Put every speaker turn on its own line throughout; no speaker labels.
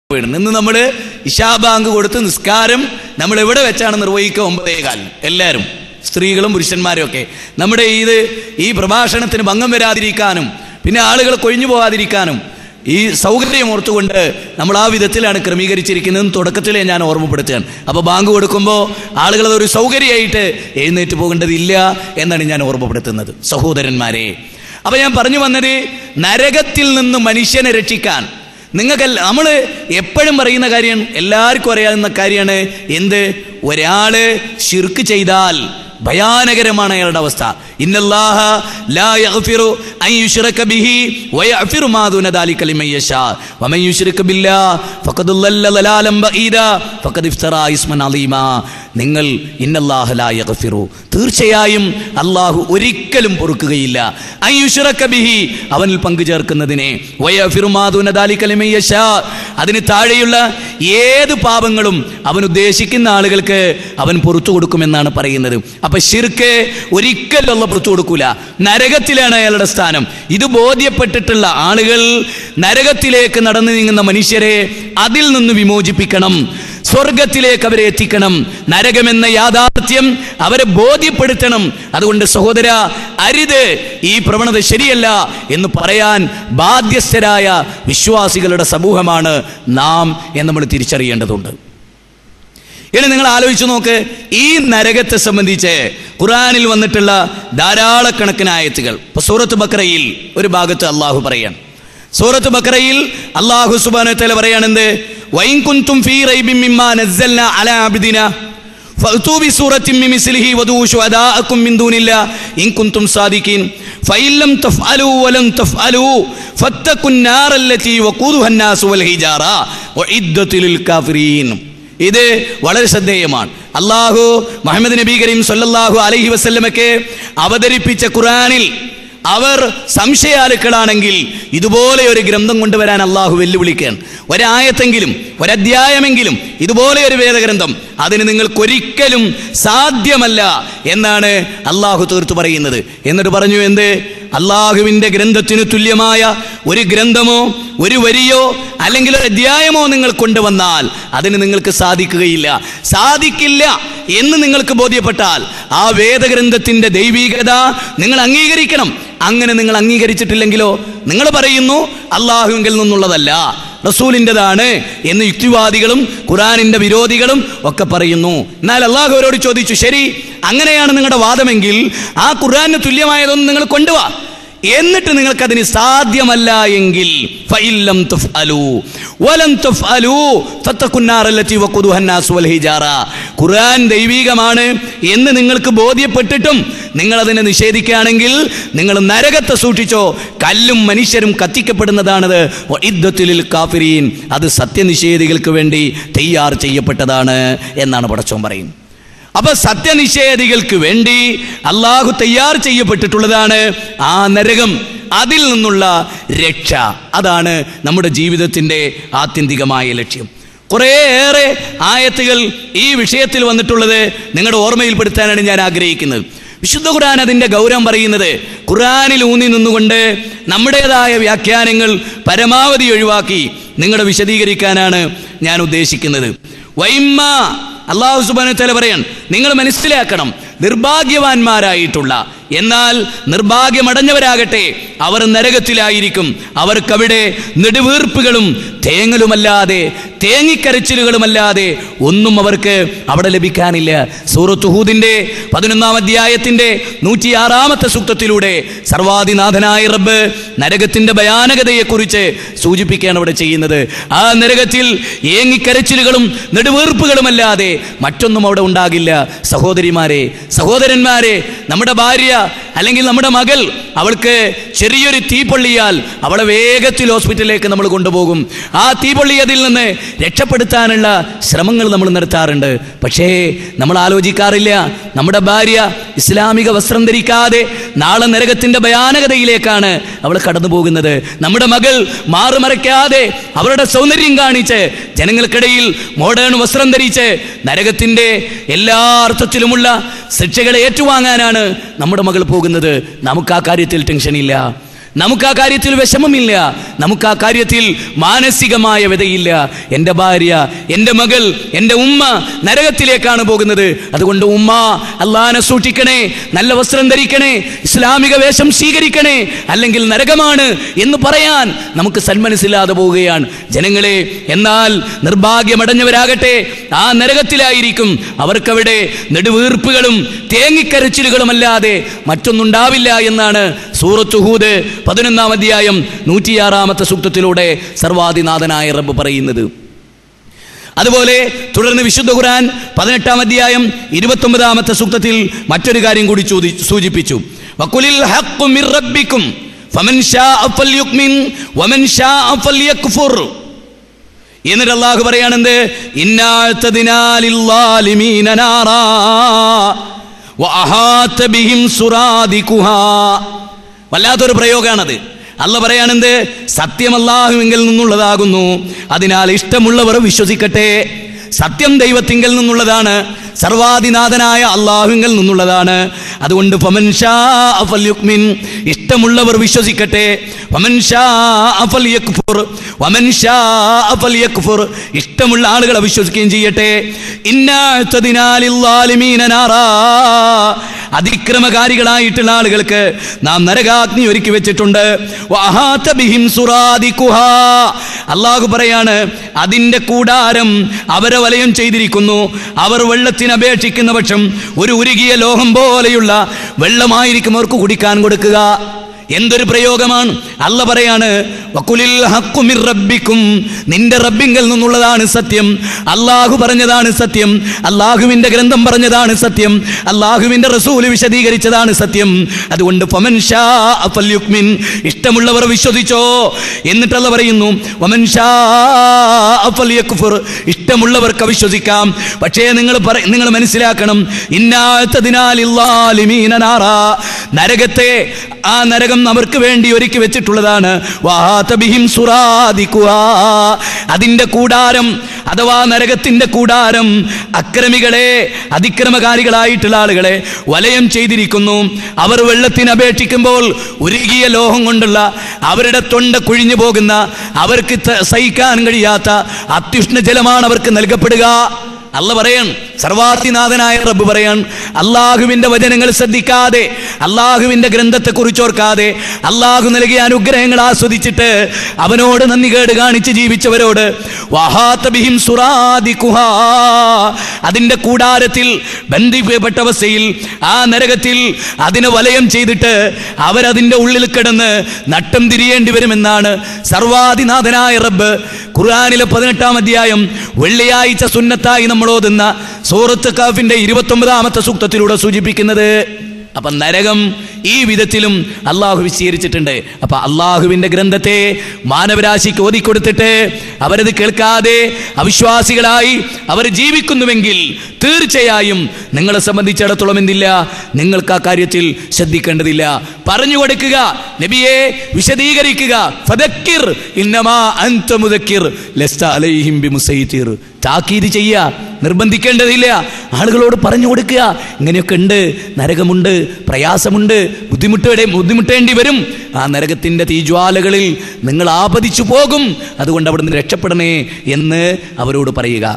വീടുന്നു ഇന്ന് നമ്മൾ ഇഷാബാങ്ക് കൊടുത്ത് നിസ്കാരം നമ്മൾ എവിടെ വെച്ചാണ് നിർവഹിക്കുക ഒമ്പതേകാൽ എല്ലാവരും സ്ത്രീകളും പുരുഷന്മാരും ഒക്കെ നമ്മുടെ ഇത് ഈ പ്രഭാഷണത്തിന് ഭംഗം വരാതിരിക്കാനും പിന്നെ ആളുകൾ കൊഴിഞ്ഞു പോകാതിരിക്കാനും ഈ സൗകര്യം ഓർത്തുകൊണ്ട് നമ്മൾ ആ വിധത്തിലാണ് ക്രമീകരിച്ചിരിക്കുന്നതെന്ന് തുടക്കത്തിലേ ഞാൻ ഓർമ്മപ്പെടുത്തുകയാണ് അപ്പോൾ ബാങ്ക് കൊടുക്കുമ്പോൾ ആളുകൾ അതൊരു സൗകര്യമായിട്ട് എഴുന്നേറ്റ് പോകേണ്ടതില്ല എന്നാണ് ഞാൻ ഓർമ്മപ്പെടുത്തുന്നത് സഹോദരന്മാരെ അപ്പോൾ ഞാൻ പറഞ്ഞു വന്നത് നരകത്തിൽ നിന്ന് മനുഷ്യനെ രക്ഷിക്കാൻ നിങ്ങൾക്ക് നമ്മൾ എപ്പോഴും പറയുന്ന കാര്യം എല്ലാവർക്കും അറിയാവുന്ന കാര്യമാണ് എന്ത് ഒരാള് ഷിർക്ക് ചെയ്താൽ ഭയാനകരമാണ് അയാളുടെ അവസ്ഥ ഇന്നല്ലാഹ ലാ യഗ്ഫിറു അൻ യുശ്റക ബിഹി വയഗ്ഫിറു മാ ദൂന ദാലിക ലിമൻ യശാ വമൻ യുശ്രിക ബില്ലാഹ് ഫഖദ് ളല്ല ളലാലൻ ബഈദ ഫഖദ് ഇഫ്തറാ ഇസ്മൻ അലീമാ നിങ്ങൾ ഇന്നല്ലാഹ ലാ യഗ്ഫിറു തീർച്ചയായും അല്ലാഹു ഒരിക്കലും പൊറുക്കുകയില്ല അൻ യുശ്റക ബിഹി അവനിൽ പങ്കു ചേർക്കുന്നതിനെ വയഗ്ഫിറു മാ ദൂന ദാലിക ലിമൻ യശാ അതിന് താഴെയുള്ള ഏത് പാപങ്ങളും അവൻ ഉദ്ദേശിക്കുന്ന ആളുകൾക്ക് അവൻ പുറത്തു കൊടുക്കുമെന്നാണ് പറയുന്നത് അപ്പൊ ഷിർക്ക് ഒരിക്കലും അല്ല പുറത്തു കൊടുക്കൂല നരകത്തിലാണ് അയാളുടെ സ്ഥാനം ഇത് ബോധ്യപ്പെട്ടിട്ടുള്ള ആളുകൾ നരകത്തിലേക്ക് നടന്നു നീങ്ങുന്ന മനുഷ്യരെ അതിൽ നിന്ന് വിമോചിപ്പിക്കണം സ്വർഗത്തിലേക്ക് അവരെ എത്തിക്കണം നരകമെന്ന യാഥാർത്ഥ്യം അവരെ ബോധ്യപ്പെടുത്തണം അതുകൊണ്ട് സഹോദര അരുത് ഈ പ്രവണത ശരിയല്ല എന്ന് പറയാൻ ബാധ്യസ്ഥരായ വിശ്വാസികളുടെ സമൂഹമാണ് നാം എന്ന് നമ്മൾ തിരിച്ചറിയേണ്ടതുണ്ട് ഇനി നിങ്ങൾ ആലോചിച്ചു നോക്ക് ഈ നരകത്തെ സംബന്ധിച്ച് ഖുറാനിൽ വന്നിട്ടുള്ള ധാരാളക്കണക്കിന് ആയത്തുകൾ ഇപ്പൊ സൂറത്ത് ബക്രയിൽ ഒരു ഭാഗത്ത് അള്ളാഹു പറയാണ് സൂറത്ത് ബക്രയിൽ അള്ളാഹു സുബാനത്തല പറയാണെന്ത് വൈൻ കുന്തും ഫീ റൈബിൻ മിമ്മാ നസ്സൽന അലാ അബ്ദിന فأتوا بسورة من مثله ودعوا شهداءكم من دون الله إن كنتم صادقين فإن لم تفعلوا ولن تفعلوا فاتقوا النار التي وقودها الناس والحجارة وعدت للكافرين ഇത് വളരെ ശ്രദ്ധേയമാണ് അള്ളാഹു മുഹമ്മദ് നബി കരീം സല്ലല്ലാഹു അലൈഹി വസല്ലമക്ക് അവതരിപ്പിച്ച ഖുറാനിൽ അവർ സംശയാലുക്കളാണെങ്കിൽ ഇതുപോലെ ഒരു ഗ്രന്ഥം കൊണ്ടുവരാൻ അള്ളാഹു വെല്ലുവിളിക്കുകയാണ് ഒരായത്തെങ്കിലും ഒരധ്യായമെങ്കിലും ഇതുപോലെ ഒരു വേദഗ്രന്ഥം അതിന് നിങ്ങൾക്കൊരിക്കലും സാധ്യമല്ല എന്നാണ് അള്ളാഹു തീർത്തു പറയുന്നത് എന്നിട്ട് പറഞ്ഞു എന്ത് അള്ളാഹുവിൻ്റെ ഗ്രന്ഥത്തിന് തുല്യമായ ഒരു ഗ്രന്ഥമോ ഒരു വരിയോ അല്ലെങ്കിൽ ഒരു അധ്യായമോ നിങ്ങൾ കൊണ്ടുവന്നാൽ അതിന് നിങ്ങൾക്ക് സാധിക്കുകയില്ല സാധിക്കില്ല എന്ന് നിങ്ങൾക്ക് ബോധ്യപ്പെട്ടാൽ ആ വേദഗ്രന്ഥത്തിന്റെ ദൈവീകത നിങ്ങൾ അംഗീകരിക്കണം അങ്ങനെ നിങ്ങൾ അംഗീകരിച്ചിട്ടില്ലെങ്കിലോ നിങ്ങൾ പറയുന്നു അള്ളാഹുവിൽ നിന്നുള്ളതല്ല റസൂലിൻ്റെതാണ് എന്ന് യുക്തിവാദികളും ഖുറാനിന്റെ വിരോധികളും ഒക്കെ പറയുന്നു എന്നാൽ അള്ളാഹു അവരോട് ചോദിച്ചു ശരി അങ്ങനെയാണ് നിങ്ങളുടെ വാദമെങ്കിൽ ആ ഖുറാന് തുല്യമായതൊന്നും നിങ്ങൾ കൊണ്ടുവാ എന്നിട്ട് നിങ്ങൾക്കതിന് സാധ്യമല്ല എങ്കിൽ ഫഇല്ലം തുഫ്അലു വലം തുഫ്അലു ഫത്തഖുന്നാർ അല്ലതി വഖുദുഹ الناس والഹിജാറ ഖുർആൻ ദൈവീകമാണ് എന്ന് നിങ്ങൾക്ക് ബോധ്യപ്പെട്ടിട്ടും നിങ്ങൾ അതിനെ നിഷേധിക്കുകയാണെങ്കിൽ നിങ്ങൾ നരകത്തെ സൂക്ഷിച്ചോ കല്ലും മനുഷ്യരും കത്തിക്കപ്പെടുന്നതാണത് ഇദ്ദത്തുലിൽ കാഫിരീൻ അത് സത്യനിഷേധികൾക്ക് വേണ്ടി തയ്യാർ ചെയ്യപ്പെട്ടതാണ് എന്നാണ് പടച്ചോൻ പറയുന്നത് അപ്പൊ സത്യനിഷേധികൾക്ക് വേണ്ടി അള്ളാഹു തയ്യാർ ചെയ്യപ്പെട്ടിട്ടുള്ളതാണ് ആ നരകം അതിൽ നിന്നുള്ള രക്ഷ അതാണ് നമ്മുടെ ജീവിതത്തിന്റെ ആത്യന്തികമായ ലക്ഷ്യം കുറേയേറെ ആയത്തുകൾ ഈ വിഷയത്തിൽ വന്നിട്ടുള്ളത് നിങ്ങളുടെ ഓർമ്മയിൽപ്പെടുത്താനാണ് ഞാൻ ആഗ്രഹിക്കുന്നത് വിശുദ്ധ ഖുർആൻ അതിന്റെ ഗൗരവം പറയുന്നത് ഖുർആനിൽ ഊന്നി നിന്നുകൊണ്ട് നമ്മുടേതായ വ്യാഖ്യാനങ്ങൾ പരമാവധി ഒഴിവാക്കി നിങ്ങളുടെ വിശദീകരിക്കാനാണ് ഞാൻ ഉദ്ദേശിക്കുന്നത് വൈമ്മ അള്ളാഹു സുബാന തല പറയാൻ നിങ്ങൾ മനസ്സിലാക്കണം നിർഭാഗ്യവാന്മാരായിട്ടുള്ള എന്നാൽ നിർഭാഗ്യമടഞ്ഞവരാകട്ടെ അവർ നരകത്തിലായിരിക്കും അവർക്കവിടെ നെടുവീർപ്പുകളും തേങ്ങലുമല്ലാതെ തേങ്ങിക്കരച്ചിലുകളുമല്ലാതെ ഒന്നും അവർക്ക് അവിടെ ലഭിക്കാനില്ല സൂറത്ത് ഹൂദിന്റെ പതിനൊന്നാം അധ്യായത്തിന്റെ നൂറ്റിയാറാമത്തെ സൂക്തത്തിലൂടെ സർവാധിനാഥനായ റബ്ബ് നരകത്തിന്റെ ഭയാനകതയെക്കുറിച്ച് സൂചിപ്പിക്കുകയാണ് അവിടെ ചെയ്യുന്നത് ആ നരകത്തിൽ ഏങ്ങിക്കരച്ചിലുകളും നെടുവീർപ്പുകളുമല്ലാതെ മറ്റൊന്നും അവിടെ ഉണ്ടാകില്ല സഹോദരിമാരെ സഹോദരന്മാരെ നമ്മുടെ ഭാര്യ അല്ലെങ്കിൽ നമ്മുടെ മകൾ അവൾക്ക് ചെറിയൊരു തീ പൊള്ളിയാൽ അവളെ വേഗത്തിൽ ഹോസ്പിറ്റലിലേക്ക് നമ്മൾ കൊണ്ടുപോകും ആ തീ പൊള്ളിയതിൽ നിന്ന് രക്ഷപ്പെടുത്താനുള്ള ശ്രമങ്ങൾ നമ്മൾ നടത്താറുണ്ട് പക്ഷേ നമ്മൾ ആലോചിക്കാറില്ല നമ്മുടെ ഭാര്യ ഇസ്ലാമിക വസ്ത്രം ധരിക്കാതെ നാളെ നരകത്തിന്റെ ഭയാനകതയിലേക്കാണ് അവൾ കടന്നു പോകുന്നത് നമ്മുടെ മകൾ മാറുമറയ്ക്കാതെ അവരുടെ സൗന്ദര്യം കാണിച്ച് ജനങ്ങൾക്കിടയിൽ മോഡേൺ വസ്ത്രം ധരിച്ച് നരകത്തിന്റെ എല്ലാ അർത്ഥത്തിലുമുള്ള ശിക്ഷകളെ ഏറ്റുവാങ്ങാനാണ് നമ്മുടെ മകൾ പോകുന്നത് നമുക്ക് ആ കാര്യത്തിൽ ടെൻഷനില്ല നമുക്ക് ആ കാര്യത്തിൽ വിഷമമില്ല നമുക്ക് ആ കാര്യത്തിൽ മാനസികമായ വ്യതയില്ല എൻ്റെ ഭാര്യ എൻ്റെ മകൾ എൻ്റെ ഉമ്മ നരകത്തിലേക്കാണ് പോകുന്നത് അതുകൊണ്ട് ഉമ്മ അള്ളാനെ സൂക്ഷിക്കണേ നല്ല വസ്ത്രം ധരിക്കണേ ഇസ്ലാമിക വേഷം സ്വീകരിക്കണേ അല്ലെങ്കിൽ നരകമാണ് എന്ന് പറയാൻ നമുക്ക് സന്മനസ്സില്ലാതെ പോവുകയാണ് ജനങ്ങളെ എന്നാൽ നിർഭാഗ്യമടഞ്ഞവരാകട്ടെ ആ നരകത്തിലായിരിക്കും അവർക്കവിടെ നെടുവീർപ്പുകളും തേങ്ങിക്കരച്ചിലുകളുമല്ലാതെ മറ്റൊന്നുണ്ടാവില്ല എന്നാണ് സൂറത്ത് ഹൂദ് പതിനൊന്നാം അധ്യായം നൂറ്റിയാറാമത്തെ സൂക്തത്തിലൂടെ സർവാധിനാഥനായ റബ്ബ് പറയുന്നത് അതുപോലെ തുടർന്ന് വിശുദ്ധ ഖുർആൻ പതിനെട്ടാം അധ്യായം ഇരുപത്തൊമ്പതാമത്തെ സൂക്തത്തിൽ മറ്റൊരു കാര്യം കൂടി ചോദി- സൂചിപ്പിച്ചു വക്കുലിൽ ഹഖ്ഖു മിർ റബ്ബിക്കും ഫമൻ ശാഅ ഫൽയുക്മിൻ വമൻ ശാഅ ഫൽയക്ഫുർ എന്നിട്ട് അള്ളാഹു പറയാണെന്ത് ഇന്നാത്തതിനാലില്ലാലിമീന നാറാ വഅഹാത ബിഹിം സുറാദികുഹാ വല്ലാത്തൊരു പ്രയോഗമാണത് അല്ല പറയാണെന്ത് സത്യം അല്ലാഹുവിങ്കിൽ നിന്നുള്ളതാകുന്നു അതിനാൽ ഇഷ്ടമുള്ളവർ വിശ്വസിക്കട്ടെ സത്യം ദൈവത്തിങ്കൽ നിന്നുള്ളതാണ് സർവാധിനാഥനായ അള്ളാഹുവിൽ നിന്നുള്ളതാണ് അതുകൊണ്ട് ഫമൻ ശാഅ ഫൽയുക്മിൻ ഇഷ്ടമുള്ളവർ വിശ്വസിക്കട്ടെ ഫമൻ ശാഅ ഫൽയക്ഫുർ വമൻ ശാഅ ഫൽയക്ഫുർ ഇഷ്ടമുള്ള ആളുകളെ വിശ്വസിക്കുകയും ചെയ്യട്ടെ ഇന്നാത്തതിനാലില്ലാലിമീന നാറാ അതിക്രമകാരികളായിട്ടുള്ള ആളുകൾക്ക് നാം നരകാഗ്നി ഒരുക്കി വെച്ചിട്ടുണ്ട് വഹാത ബിഹിം സുറാദികുഹാ. അള്ളാഹു പറയാണ് അതിന്റെ കൂടാരം അവരെ വലയം ചെയ്തിരിക്കുന്നു അവർ വെള്ളത്തിന് അപേക്ഷിക്കുന്ന പക്ഷം ഒരു ഉരുകിയ ലോഹം പോലെയുള്ള വെള്ളമായിരിക്കും അവർക്ക് കുടിക്കാൻ കൊടുക്കുക എന്തൊരു പ്രയോഗമാണ് അല്ല പറയാണ് വക്കുലിൽ ഹഖ്ഖു മിർ റബ്ബിക്കും നിന്റെ റബ്ബിങ്കൽ നിന്നുള്ളതാണ് സത്യം അള്ളാഹു പറഞ്ഞതാണ് സത്യം അള്ളാഹുവിന്റെ ഗ്രന്ഥം പറഞ്ഞതാണ് സത്യം അള്ളാഹുവിന്റെ റസൂല് വിശദീകരിച്ചതാണ് സത്യം അതുകൊണ്ട് ഫമൻ ശാഅ ഫൽയുക്മിൻ ഇഷ്ടമുള്ളവർ വിശ്വസിച്ചോ എന്നിട്ടല്ല പറയുന്നു വമൻ ശാഅ ഫൽയക്ഫുർ ഇഷ്ടമുള്ളവർക്ക് വിശ്വസിക്കാം പക്ഷേ നിങ്ങൾ പറ നിങ്ങൾ മനസ്സിലാക്കണം ഇന്നാത്തതിനാലില്ലാലിമീന നാറാ നരകത്തെ ആ നരകം അവർക്ക് വേണ്ടി ഒരുക്കി വെച്ചിട്ടുള്ളതാണ് വഹാത ബിഹിം സുറാദിക്കുവാ. അതിന്റെ കൂടാരം അഥവാ നരകത്തിന്റെ കൂടാരം അക്രമികളെ അതിക്രമകാരികളായിട്ടുള്ള ആളുകളെ വലയം ചെയ്തിരിക്കുന്നു അവർ വെള്ളത്തിന് അപേക്ഷിക്കുമ്പോൾ ഉരുകിയ ലോഹം കൊണ്ടുള്ള അവരുടെ തൊണ്ട കുഴിഞ്ഞു പോകുന്ന അവർക്ക് ത- സഹിക്കാൻ കഴിയാത്ത അത്യുഷ്ണ ജലമാണ് അവർക്ക് നൽകപ്പെടുക അല്ല പറയാൻ സർവാധിനാഥനായ റബ്ബ് പറയാൻ അള്ളാഹുവിന്റെ വചനങ്ങൾ ശ്രദ്ധിക്കാതെ അള്ളാഹുവിന്റെ ഗ്രന്ഥത്തെ കുറിച്ചോർക്കാതെ അള്ളാഹു നൽകിയ അനുഗ്രഹങ്ങൾ ആസ്വദിച്ചിട്ട് അവനോട് നന്ദി കേട് കാണിച്ച് ജീവിച്ചവരോട് വഹാത്ത ബിഹിം സുറാദികുഹാ. അതിന്റെ കൂടാരത്തിൽ ബന്ധിക്കപ്പെട്ട അവസ്ഥയിൽ ആ നരകത്തിൽ അതിനെ വലയം ചെയ്തിട്ട് അവരതിന്റെ ഉള്ളിൽ കിടന്ന് നട്ടം തിരിയേണ്ടി വരുമെന്നാണ് സർവാധിനാഥനായ റബ്ബ് ഖുർആാനിലെ പതിനെട്ടാം അധ്യായം വെള്ളിയാഴ്ച സുന്നത്തായി നമ്മൾ ഓതുന്ന സൂറത്ത് കാഫിന്റെ ഇരുപത്തൊമ്പതാമത്തെ സൂക്തത്തിലൂടെ സൂചിപ്പിക്കുന്നത് അപ്പൊ നരകം ഈ വിധത്തിലും അള്ളാഹു വിശീകരിച്ചിട്ടുണ്ട് അപ്പൊ അള്ളാഹുവിന്റെ ഗ്രന്ഥത്തെ മാനവരാശിക്ക് ഓതിക്കൊടുത്തിട്ട് അവരത് കേൾക്കാതെ അവിശ്വാസികളായി അവർ ജീവിക്കുന്നുവെങ്കിൽ തീർച്ചയായും നിങ്ങളെ സംബന്ധിച്ചിടത്തോളം എന്തില്ല നിങ്ങൾക്ക് ആ കാര്യത്തിൽ ശ്രദ്ധിക്കേണ്ടതില്ല പറഞ്ഞു കൊടുക്കുക നബിയെ വിശദീകരിക്കുക ഫദക്കിർ ഇന്നമാ അൻത മുദക്കിർ ലസ്ത അലൈഹിം ബിമുസൈത്തിർ താക്കീത് ചെയ്യുക നിർബന്ധിക്കേണ്ടതില്ല ആളുകളോട് പറഞ്ഞു കൊടുക്കുക ഇങ്ങനെയൊക്കെ ഉണ്ട് നരകമുണ്ട് പ്രയാസമുണ്ട് ബുദ്ധിമുട്ടേടെ ബുദ്ധിമുട്ടേണ്ടി വരും ആ നരകത്തിന്റെ തീജ്വാലകളിൽ നിങ്ങൾ ആപതിച്ചു പോകും അതുകൊണ്ട് അവിടുന്ന് രക്ഷപ്പെടണേ എന്ന് അവരോട് പറയുക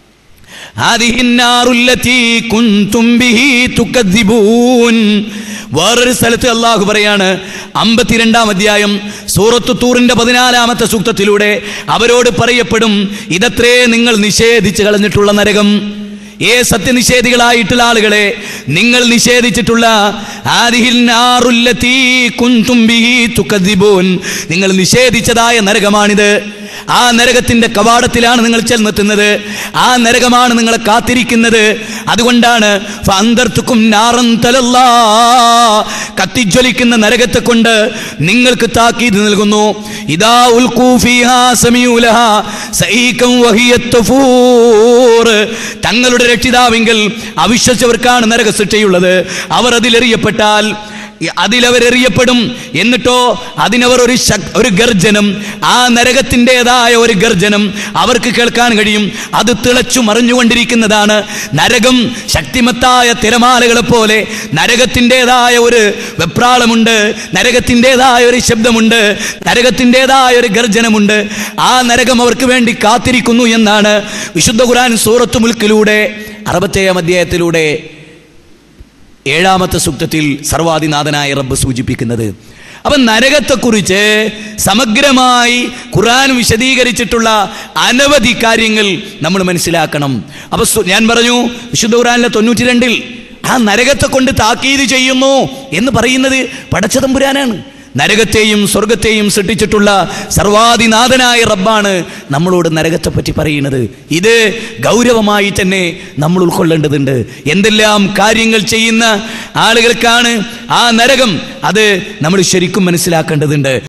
هذه النار التي كنتم به تكذبون വേറൊരു സ്ഥലത്ത് അള്ളാഹു പറയാണ് അമ്പത്തിരണ്ടാം അധ്യായം സൂറത്ത് തൂറിന്റെ പതിനാലാമത്തെ സൂക്തത്തിലൂടെ അവരോട് പറയപ്പെടും ഇതത്രേ നിങ്ങൾ നിഷേധിച്ചു കളഞ്ഞിട്ടുള്ള നരകം ഏ സത്യനിഷേധികളായിട്ടുള്ള ആളുകളെ നിങ്ങൾ നിഷേധിച്ചിട്ടുള്ള ആദിഹിൽ നാറുല്ലതീ കുന്തും ബിഹി തുകദ്ദിബൂൻ. നിങ്ങൾ നിഷേധിച്ചതായ നരകമാണിത് ആ നരകത്തിന്റെ കവാടത്തിലാണ് നിങ്ങൾ ചെന്നെത്തുന്നത് ആ നരകമാണ് നിങ്ങളെ കാത്തിരിക്കുന്നത് അതുകൊണ്ടാണ് ഫഅന്തർത്തുക്കും നാറൻ തലല്ലാ. കത്തിജ്വലിക്കുന്ന നരകത്തെ കൊണ്ട് നിങ്ങൾക്ക് താക്കീത് നൽകുന്നു ഇതാ ഉൽഖൂ ഫീഹാ സമീഉ ലഹാ സഈകം വഹിയ തഫൂർ. തങ്ങളുടെ രക്ഷിതാവെങ്കിൽ അവിശ്വസിച്ചവർക്കാണ് നരകശിക്ഷയുള്ളത് അവർ അതിലെറിയപ്പെട്ടാൽ അതിലവരെറിയപ്പെടും എന്നിട്ടോ അതിനവർ ഒരു ശക് ഒരു ഗർജനം ആ നരകത്തിൻ്റെതായ ഒരു ഗർജനം അവർക്ക് കേൾക്കാൻ കഴിയും അത് തിളച്ചു മറിഞ്ഞുകൊണ്ടിരിക്കുന്നതാണ് നരകം ശക്തിമത്തായ തിരമാലകളെ പോലെ നരകത്തിൻ്റെതായ ഒരു വെപ്രാളമുണ്ട് നരകത്തിൻ്റെതായ ഒരു ശബ്ദമുണ്ട് നരകത്തിൻ്റെതായ ഒരു ഗർജനമുണ്ട് ആ നരകം അവർക്ക് വേണ്ടി കാത്തിരിക്കുന്നു എന്നാണ് വിശുദ്ധ ഖുർആൻ സൂറത്ത് മുൽക്കിലൂടെ അറുപത്തേഴാം അധ്യായത്തിലൂടെ ഏഴാമത്തെ സൂക്തത്തിൽ സർവാധിനാഥനായ റബ്ബ് സൂചിപ്പിക്കുന്നത് അപ്പൊ നരകത്തെക്കുറിച്ച് സമഗ്രമായി ഖുർആൻ വിശദീകരിച്ചിട്ടുള്ള അനവധി കാര്യങ്ങൾ നമ്മൾ മനസ്സിലാക്കണം അപ്പൊ സു- ഞാൻ പറഞ്ഞു വിശുദ്ധ ഖുർആനിലെ തൊണ്ണൂറ്റി രണ്ടിൽ ആ നരകത്തെ കൊണ്ട് താക്കീത് ചെയ്യുന്നു എന്ന് പറയുന്നത് പടച്ചതമ്പുരാനാണ് നരകത്തെയും സ്വർഗത്തെയും സൃഷ്ടിച്ചിട്ടുള്ള സർവാധിനാഥനായ റബ്ബാണ് നമ്മളോട് നരകത്തെ പറ്റി പറയുന്നത് ഇത് ഗൗരവമായി തന്നെ നമ്മൾ ഉൾക്കൊള്ളേണ്ടതുണ്ട് എന്തെല്ലാം കാര്യങ്ങൾ ചെയ്യുന്ന ആളുകൾക്കാണ് ആ നരകം അത് നമ്മൾ ശരിക്കും മനസ്സിലാക്കേണ്ടതുണ്ട്